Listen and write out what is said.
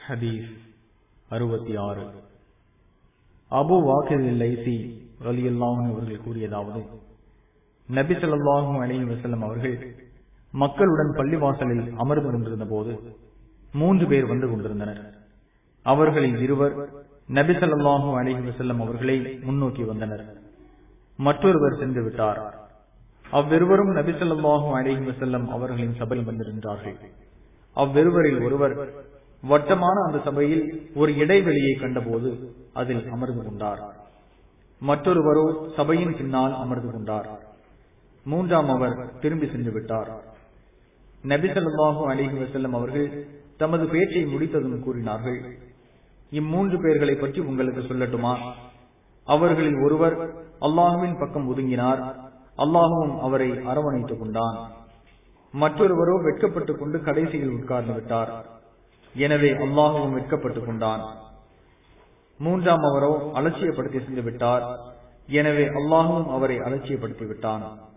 ஹதீஸ் அறுபத்தி ஆறு அபு வாக்கில் லைசி ரலியல்லாஹு அவர்கள் கூறியதாவது நபி ஸல்லல்லாஹு அலைஹி வஸல்லம் அவர்கள் மக்களுடன் பள்ளிவாசலில் அமர்ந்து கொண்டிருந்த போது மூன்று பேர் வந்து கொண்டிருந்தனர் அவர்களில் இருவர் நபி ஸல்லல்லாஹு அலைஹி வஸல்லம் அவர்களை முன்னோக்கி வந்தனர் மற்றொருவர் சென்று விட்டார் அவ்விருவரும் நபி ஸல்லல்லாஹு அலைஹி வஸல்லம் அவர்களின் சபையில் வந்திருந்தார்கள் அவ்விருவரில் ஒருவர் வட்டமான அந்த சபையில் ஒரு இடைவெளியை கண்டபோது அதில் அமர்ந்து கொண்டார் மற்றொருவரோ சபையின் பின்னால் அமர்ந்து கொண்டார் மூன்றாம் அவர் திரும்பி சென்று விட்டார் நபி ஸல்லல்லாஹு அலைஹி வஸல்லம் அவர்கள் தமது பேச்சை முடித்ததும் கூறினார்கள் இம்மூன்று பேர்களை பற்றி உங்களுக்கு சொல்லட்டுமா அவர்களில் ஒருவர் அல்லாஹுவின் பக்கம் ஒதுங்கினார் அல்லாஹுவும் அவரை அரவணைத்துக் கொண்டான் மற்றொருவரோ வெட்கப்பட்டுக் கொண்டு கடைசியில் உட்கார்ந்து விட்டார் எனவே அல்லாஹுவும் வெட்கப்பட்டுக் கொண்டான் மூன்றாம் அவரோ அலட்சியப்படுத்தி சென்று விட்டார் எனவே அல்லாஹுவும் அவரை அலட்சியப்படுத்தி விட்டான்